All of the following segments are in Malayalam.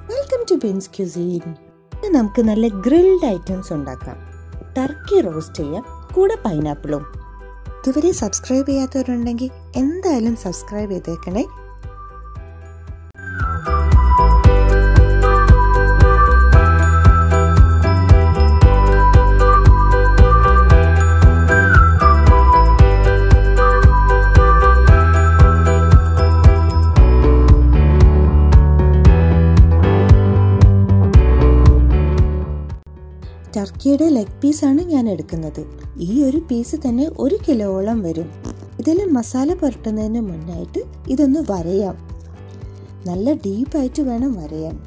വെൽക്കം ടു ബെൻസ് ക്യൂസീൻ ഇന്ന് നമുക്ക് നല്ല ഗ്രിൽഡ് ഐറ്റംസ് ഉണ്ടാക്കാം ടർക്കി റോസ്റ്റ് ചെയ്യാം കൂടെ പൈനാപ്പിളും ഇതുവരെ സബ്സ്ക്രൈബ് ചെയ്യാത്തവരുണ്ടെങ്കിൽ എന്തായാലും സബ്സ്ക്രൈബ് ചെയ്തേക്കണേ ടർക്കിയുടെ ലെഗ് പീസാണ് ഞാൻ എടുക്കുന്നത് ഈ ഒരു പീസ് തന്നെ ഒരു കിലോളം വരും ഇതിൽ മസാല പുരട്ടുന്നതിന് മുന്നായിട്ട് ഇതൊന്ന് വരയാം നല്ല ഡീപ്പായിട്ട് വേണം വരയാൻ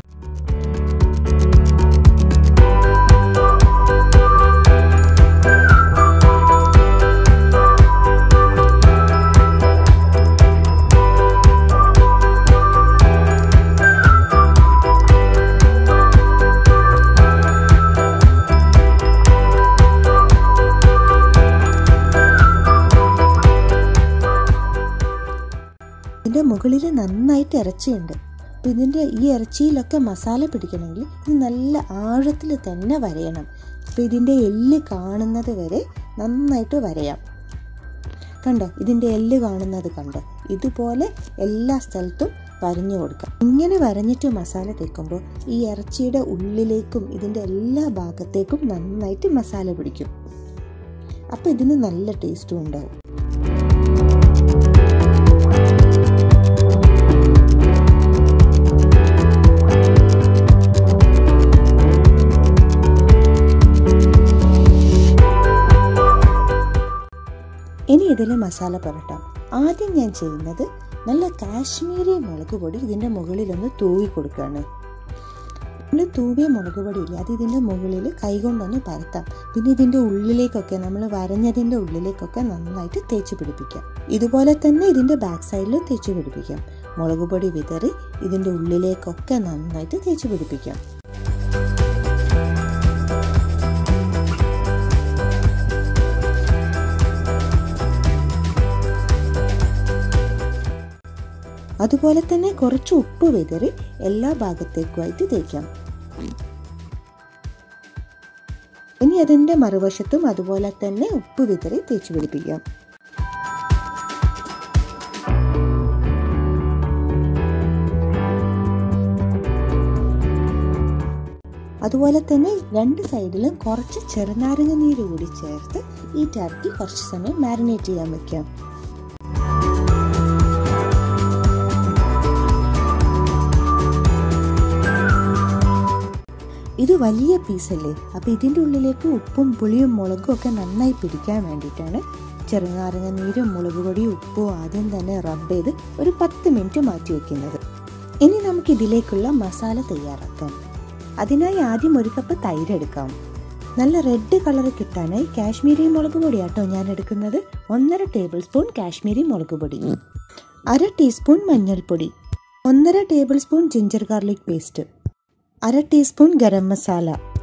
ഇതിൻ്റെ മുകളിൽ നന്നായിട്ട് ഇറച്ചിയുണ്ട് അപ്പോൾ ഇതിൻ്റെ ഈ ഇറച്ചിയിലൊക്കെ മസാല പിടിക്കണമെങ്കിൽ ഇത് നല്ല ആഴത്തിൽ തന്നെ വരയണം അപ്പോൾ ഇതിൻ്റെ എല്ല് കാണുന്നത് വരെ നന്നായിട്ട് വരയാം കണ്ടോ ഇതിൻ്റെ എല്ല് കാണുന്നത് കണ്ടോ ഇതുപോലെ എല്ലാ സ്ഥലത്തും വരഞ്ഞു കൊടുക്കാം ഇങ്ങനെ വരഞ്ഞിട്ട് മസാല തേക്കുമ്പോൾ ഈ ഇറച്ചിയുടെ ഉള്ളിലേക്കും ഇതിൻ്റെ എല്ലാ ഭാഗത്തേക്കും നന്നായിട്ട് മസാല പിടിക്കും അപ്പോൾ ഇതിന് നല്ല ടേസ്റ്റും ഉണ്ടാവും ഇനി ഇതിൽ മസാല പുരട്ടാം ആദ്യം ഞാൻ ചെയ്യുന്നത് നല്ല കാശ്മീരി മുളക് പൊടി ഇതിൻ്റെ മുകളിലൊന്ന് തൂവി കൊടുക്കുകയാണ് നമ്മൾ തൂവിയ മുളക് പൊടി ഇല്ല അത് ഇതിൻ്റെ മുകളിൽ കൈകൊണ്ടൊന്ന് പരത്താം പിന്നെ ഇതിൻ്റെ ഉള്ളിലേക്കൊക്കെ നമ്മൾ വരഞ്ഞതിൻ്റെ ഉള്ളിലേക്കൊക്കെ നന്നായിട്ട് തേച്ച് പിടിപ്പിക്കാം ഇതുപോലെ തന്നെ ഇതിൻ്റെ ബാക്ക് സൈഡിലും തേച്ച് പിടിപ്പിക്കാം മുളക് പൊടി വിതറി ഇതിൻ്റെ ഉള്ളിലേക്കൊക്കെ നന്നായിട്ട് തേച്ച് പിടിപ്പിക്കാം അതുപോലെ തന്നെ കുറച്ച് ഉപ്പ് വിതറി എല്ലാ ഭാഗത്തേക്കുമായിട്ട് തേക്കാം ഇനി അതിൻ്റെ മറുവശത്തും അതുപോലെ തന്നെ ഉപ്പ് വിതറി തേച്ച് പിടിപ്പിക്കാം അതുപോലെ തന്നെ രണ്ട് സൈഡിലും കുറച്ച് ചെറുനാരങ്ങ നീര് കൂടി ചേർത്ത് ഈ ടർക്കി കുറച്ച് സമയം മാരിനേറ്റ് ചെയ്യാൻ വെക്കാം ഇത് വലിയ പീസല്ലേ അപ്പോൾ ഇതിൻ്റെ ഉള്ളിലേക്ക് ഉപ്പും പുളിയും മുളകും ഒക്കെ നന്നായി പിടിക്കാൻ വേണ്ടിയിട്ടാണ് ചെറുനാരങ്ങ നീരും മുളക് പൊടിയും ഉപ്പും ആദ്യം തന്നെ റബ്ബ് ചെയ്ത് ഒരു പത്ത് മിനിറ്റ് മാറ്റി വെക്കുന്നത് ഇനി നമുക്ക് ഇതിലേക്കുള്ള മസാല തയ്യാറാക്കാം അതിനായി ആദ്യം ഒരു കപ്പ് തൈര് എടുക്കാം നല്ല റെഡ് കളർ കിട്ടാനായി കാശ്മീരി മുളക് പൊടിയാട്ടോ ഞാൻ എടുക്കുന്നത് ഒന്നര ടേബിൾ സ്പൂൺ കാശ്മീരി മുളക് പൊടി അര ടീസ്പൂൺ മഞ്ഞൾപ്പൊടി ഒന്നര tablespoon ginger garlic paste അര ടീസ്പൂൺ ഗരം മസാല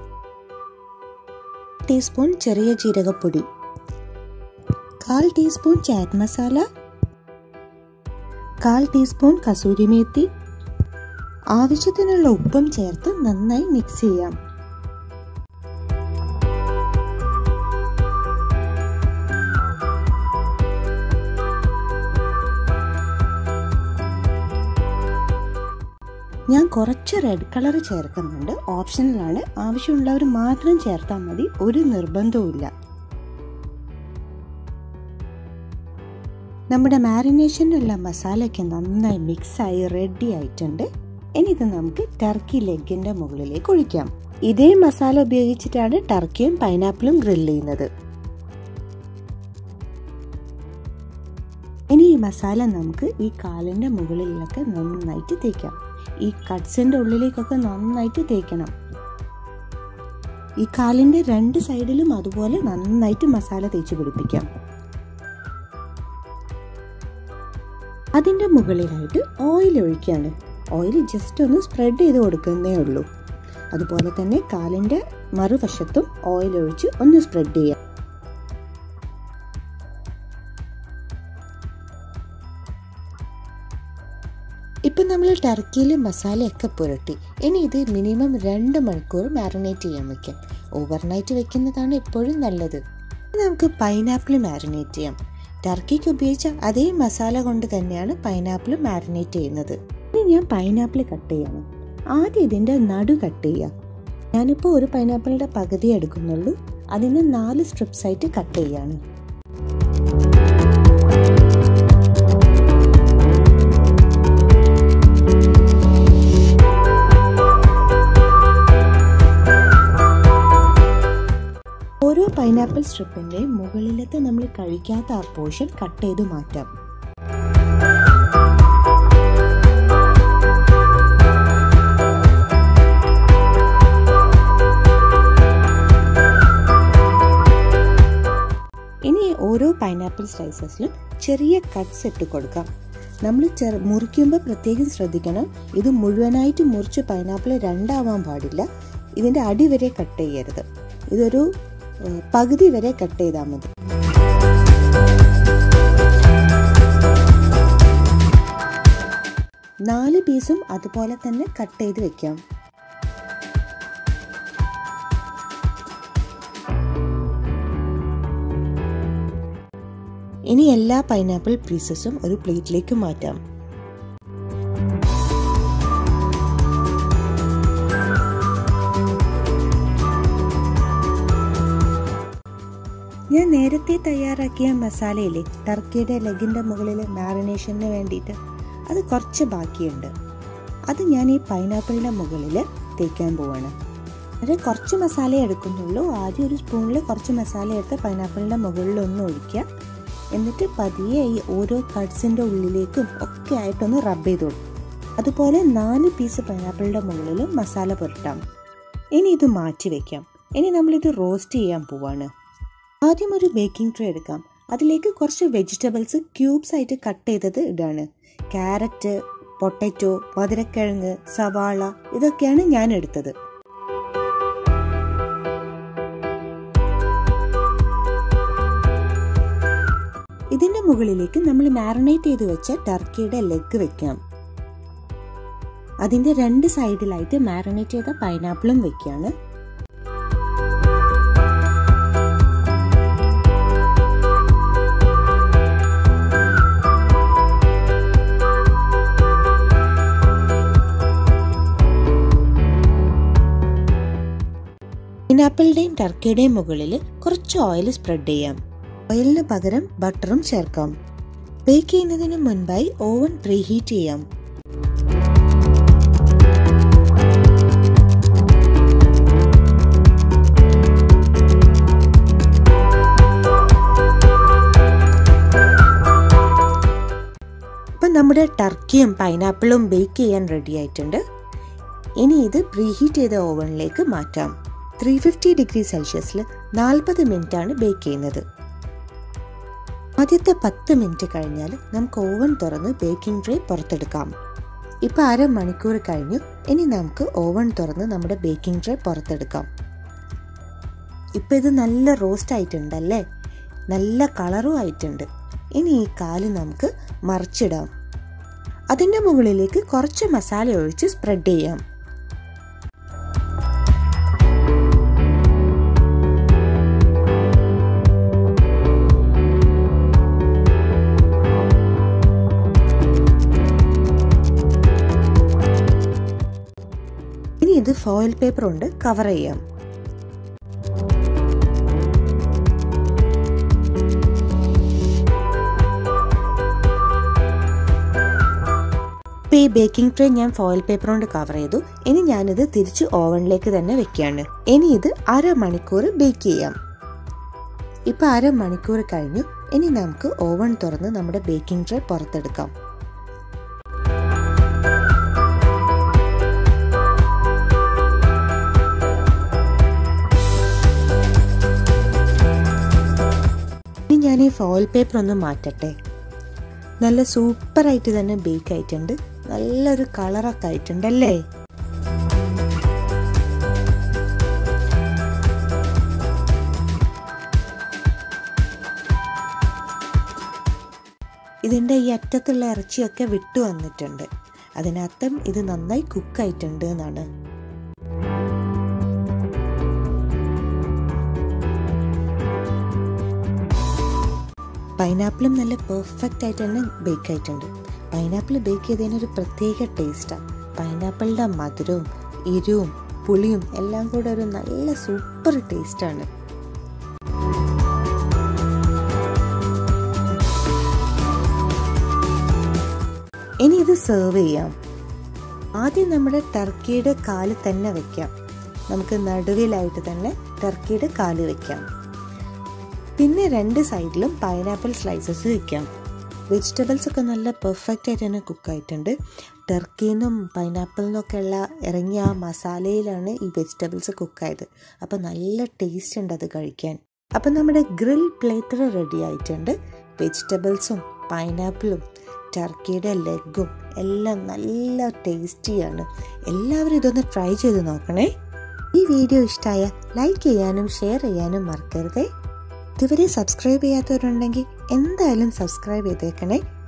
ടീസ്പൂൺ ചെറിയ ജീരകപ്പൊടി കാൽ ടീസ്പൂൺ ചാറ്റ് മസാല കാൽ ടീസ്പൂൺ കസൂരി മേത്തി ആവശ്യത്തിനുള്ള ഉപ്പും ചേർത്ത് നന്നായി മിക്സ് ചെയ്യാം ഞാൻ കുറച്ച് റെഡ് കളർ ചേർക്കുന്നുണ്ട് ഓപ്ഷനിലാണ് ആവശ്യമുള്ളവർ മാത്രം ചേർത്താൽ മതി ഒരു നിർബന്ധവുമില്ല നമ്മുടെ മാരിനേഷനുള്ള മസാലയൊക്കെ നന്നായി മിക്സായി റെഡി ആയിട്ടുണ്ട് ഇനി ഇത് നമുക്ക് ടർക്കി ലെഗിന്റെ മുകളിലേക്ക് ഒഴിക്കാം ഇതേ മസാല ഉപയോഗിച്ചിട്ടാണ് ടർക്കിയും പൈനാപ്പിളും ഗ്രിൽ ചെയ്യുന്നത് ഇനി ഈ മസാല നമുക്ക് ഈ കാലിന്റെ മുകളിലൊക്കെ നന്നായിട്ട് തേക്കാം ഈ കട്ട്സിന്റെ ഉള്ളിലേക്കൊക്കെ നന്നായിട്ട് തേക്കണം ഈ കാലിന്റെ രണ്ട് സൈഡിലും അതുപോലെ നന്നായിട്ട് മസാല തേച്ച് പിടിപ്പിക്കാം അതിൻ്റെ മുകളിലായിട്ട് ഓയിൽ ഒഴിക്കുകയാണ് ഓയിൽ ജസ്റ്റ് ഒന്ന് സ്പ്രെഡ് ചെയ്ത് കൊടുക്കുന്നേ ഉള്ളൂ അതുപോലെ തന്നെ കാലിൻ്റെ മറുവശത്തും ഓയിൽ ഒഴിച്ച് ഒന്ന് സ്പ്രെഡ് ചെയ്യാം ഇപ്പം നമ്മൾ ടർക്കിയിൽ മസാലയൊക്കെ പുരട്ടി ഇനി ഇത് മിനിമം രണ്ട് മണിക്കൂർ മാരിനേറ്റ് ചെയ്യാൻ വെക്കാം ഓവർനൈറ്റ് വെക്കുന്നതാണ് എപ്പോഴും നല്ലത് ഇനി നമുക്ക് പൈനാപ്പിൾ മാരിനേറ്റ് ചെയ്യാം ടർക്കിക്ക് ഉപയോഗിച്ച അതേ മസാല കൊണ്ട് തന്നെയാണ് പൈനാപ്പിൾ മാരിനേറ്റ് ചെയ്യുന്നത് ഇനി ഞാൻ പൈനാപ്പിൾ കട്ട് ചെയ്യണം ആദ്യം ഇതിൻ്റെ നടു കട്ട് ചെയ്യുക ഞാനിപ്പോൾ ഒരു പൈനാപ്പിളിൻ്റെ പകുതി എടുക്കുന്നുള്ളൂ അതിനെ നാല് സ്ട്രിപ്സ് ആയിട്ട് കട്ട് ചെയ്യാണ് ഓരോ പൈനാപ്പിൾ സ്ട്രിപ്പിൻ്റെയും മുകളിലത്തെ നമ്മൾ കഴിക്കാത്ത ആ പോർഷൻ കട്ട് ചെയ്ത് മാറ്റാം ഇനി ഓരോ പൈനാപ്പിൾ സ്ലൈസസിലും ചെറിയ കട്ട്സ് ഇട്ട് കൊടുക്കാം നമ്മൾ ചെറു മുറിക്കുമ്പോൾ പ്രത്യേകം ശ്രദ്ധിക്കണം ഇത് മുഴുവനായിട്ട് മുറിച്ച് പൈനാപ്പിൾ രണ്ടാവാൻ പാടില്ല ഇതിൻ്റെ അടി വരെ കട്ട് ചെയ്യരുത് ഇതൊരു ഏഹ്, പകുതി വരെ കട്ട് ചെയ്താൽ മതി നാല് പീസും അതുപോലെ തന്നെ കട്ട് ചെയ്ത് വെക്കാം ഇനി എല്ലാ പൈനാപ്പിൾ പീസസും ഒരു പ്ലേറ്റിലേക്ക് മാറ്റാം ഞാൻ നേരത്തെ തയ്യാറാക്കിയ മസാലയില്ലേ ടർക്കിയുടെ ലെഗിൻ്റെ മുകളിൽ മാറിനേഷന് വേണ്ടിയിട്ട് അത് കുറച്ച് ബാക്കിയുണ്ട് അത് ഞാൻ ഈ പൈനാപ്പിളിൻ്റെ മുകളിൽ തേക്കാൻ പോവാണ് അത് കുറച്ച് മസാല എടുക്കുന്നുള്ളൂ ആദ്യം ഒരു സ്പൂണിൽ കുറച്ച് മസാല എടുത്ത് പൈനാപ്പിളിൻ്റെ മുകളിൽ ഒന്ന് ഒഴിക്കുക എന്നിട്ട് പതിയെ ഈ ഓരോ കട്ട്സിൻ്റെ ഉള്ളിലേക്കും ഒക്കെ ആയിട്ടൊന്ന് റബ്ബ് ചെയ്ത് കൊടുക്കും അതുപോലെ നാല് പീസ് പൈനാപ്പിളിൻ്റെ മുകളിൽ മസാല പുരട്ടാം ഇനി ഇത് മാറ്റി വെക്കാം ഇനി നമ്മളിത് റോസ്റ്റ് ചെയ്യാൻ പോവാണ് ആദ്യം ഒരു ബേക്കിംഗ് ട്രേ എടുക്കാം അതിലേക്ക് കുറച്ച് വെജിറ്റബിൾസ് ക്യൂബ്സ് ആയിട്ട് കട്ട് ചെയ്തത് ഇടാണ് ക്യാരറ്റ് പൊട്ടറ്റോ മധുരക്കിഴങ്ങ് സവാള ഇതൊക്കെയാണ് ഞാൻ എടുത്തത് ഇതിന്റെ മുകളിലേക്ക് നമ്മൾ മാറിനേറ്റ് ചെയ്ത് വെച്ച ടർക്കിയുടെ ലെഗ് വെക്കാം അതിന്റെ രണ്ട് സൈഡിലായിട്ട് മാറിനേറ്റ് ചെയ്ത പൈനാപ്പിളും വെക്കാണ് പൈനാപ്പിളിന്റെയും ടർക്കിയുടെയും മുകളിൽ കുറച്ച് ഓയിൽ സ്പ്രെഡ് ചെയ്യാം ഓയിലിന് പകരം ബട്ടറും ചേർക്കാം ബേക്ക് ചെയ്യുന്നതിന് മുൻപായി ഓവൻ പ്രീഹീറ്റ് ചെയ്യാം ഇപ്പം നമ്മുടെ ടർക്കിയും പൈനാപ്പിളും ബേക്ക് ചെയ്യാൻ റെഡി ആയിട്ടുണ്ട് ഇനി ഇത് പ്രീഹീറ്റ് ചെയ്ത ഓവനിലേക്ക് മാറ്റാം ത്രീ ഫിഫ്റ്റി ഡിഗ്രി സെൽഷ്യസിൽ നാൽപ്പത് ആണ് ബേക്ക് ചെയ്യുന്നത് ആദ്യത്തെ പത്ത് മിനിറ്റ് കഴിഞ്ഞാൽ നമുക്ക് ഓവൻ തുറന്ന് ബേക്കിംഗ് ട്രേ പുറത്തെടുക്കാം ഇപ്പം അരമണിക്കൂർ കഴിഞ്ഞു ഇനി നമുക്ക് ഓവൻ തുറന്ന് നമ്മുടെ ബേക്കിംഗ് ട്രേ പുറത്തെടുക്കാം ഇപ്പം ഇത് നല്ല റോസ്റ്റ് ആയിട്ടുണ്ടല്ലേ നല്ല കളറും ആയിട്ടുണ്ട് ഇനി ഈ കാല് നമുക്ക് മറിച്ചിടാം അതിൻ്റെ മുകളിലേക്ക് കുറച്ച് മസാല ഒഴിച്ച് സ്പ്രെഡ് ചെയ്യാം ഇനി ഇത് ഫോയിൽ പേപ്പർ കൊണ്ട് കവർ ചെയ്യാം ഇപ്പോൾ ഈ ബേക്കിംഗ് ട്രേ ഞാൻ ഫോയിൽ പേപ്പർ കൊണ്ട് കവർ ചെയ്തു ഇനി ഞാനിത് തിരിച്ച് ഓവനിലേക്ക് തന്നെ വെക്കുകയാണ് ഇനി ഇത് അരമണിക്കൂർ ബേക്ക് ചെയ്യാം ഇപ്പം അരമണിക്കൂർ കഴിഞ്ഞു ഇനി നമുക്ക് ഓവൻ തുറന്ന് നമ്മുടെ ബേക്കിംഗ് ട്രേ പുറത്തെടുക്കാം ഇനി ഞാൻ ഈ ഫോയിൽ പേപ്പർ ഒന്ന് മാറ്റട്ടെ നല്ല സൂപ്പറായിട്ട് തന്നെ ബേക്ക് ആയിട്ടുണ്ട് നല്ലൊരു കളറൊക്കെ ആയിട്ടുണ്ടല്ലേ ഇതിൻ്റെ ഈ അറ്റത്തുള്ള ഇറച്ചിയൊക്കെ വിട്ടു വന്നിട്ടുണ്ട് അതിനർത്ഥം ഇത് നന്നായി കുക്കായിട്ടുണ്ട് എന്നാണ് പൈനാപ്പിളും നല്ല പെർഫെക്റ്റ് ആയിട്ട് തന്നെ ബേക്ക് ആയിട്ടുണ്ട് പൈനാപ്പിൾ ബേക്ക് ചെയ്തതിനൊരു പ്രത്യേക ടേസ്റ്റാണ് പൈനാപ്പിളിൻ്റെ മധുരവും എരിവും പുളിയും എല്ലാം കൂടെ ഒരു നല്ല സൂപ്പർ ടേസ്റ്റാണ് ഇനി ഇത് സെർവ് ചെയ്യാം ആദ്യം നമ്മുടെ ടർക്കിയുടെ കാല് തന്നെ വെക്കാം നമുക്ക് നടുവിലായിട്ട് തന്നെ ടർക്കിയുടെ കാല് വെക്കാം പിന്നെ രണ്ട് സൈഡിലും പൈനാപ്പിൾ സ്ലൈസസ് വെക്കാം വെജിറ്റബിൾസ് ഒക്കെ നല്ല പെർഫെക്റ്റ് ആയിട്ട് തന്നെ കുക്കായിട്ടുണ്ട് ടർക്കിന്നും പൈനാപ്പിളിൽ നിന്നൊക്കെ ഉള്ള ഇറങ്ങിയ ആ മസാലയിലാണ് ഈ വെജിറ്റബിൾസ് കുക്കായത് അപ്പോൾ നല്ല ടേസ്റ്റ് ഉണ്ട് അത് കഴിക്കാൻ അപ്പം നമ്മുടെ ഗ്രിൽ പ്ലേറ്റർ റെഡി ആയിട്ടുണ്ട് വെജിറ്റബിൾസും പൈനാപ്പിളും ടർക്കിയുടെ ലെഗും എല്ലാം നല്ല ടേസ്റ്റിയാണ് എല്ലാവരും ഇതൊന്ന് ട്രൈ ചെയ്ത് നോക്കണേ ഈ വീഡിയോ ഇഷ്ടമായ ലൈക്ക് ചെയ്യാനും ഷെയർ ചെയ്യാനും മറക്കരുതേ ഇതുവരെ സബ്സ്ക്രൈബ് ചെയ്യാത്തവരുണ്ടെങ്കിൽ എന്തായാലും സബ്സ്ക്രൈബ് ചെയ്തേക്കണേ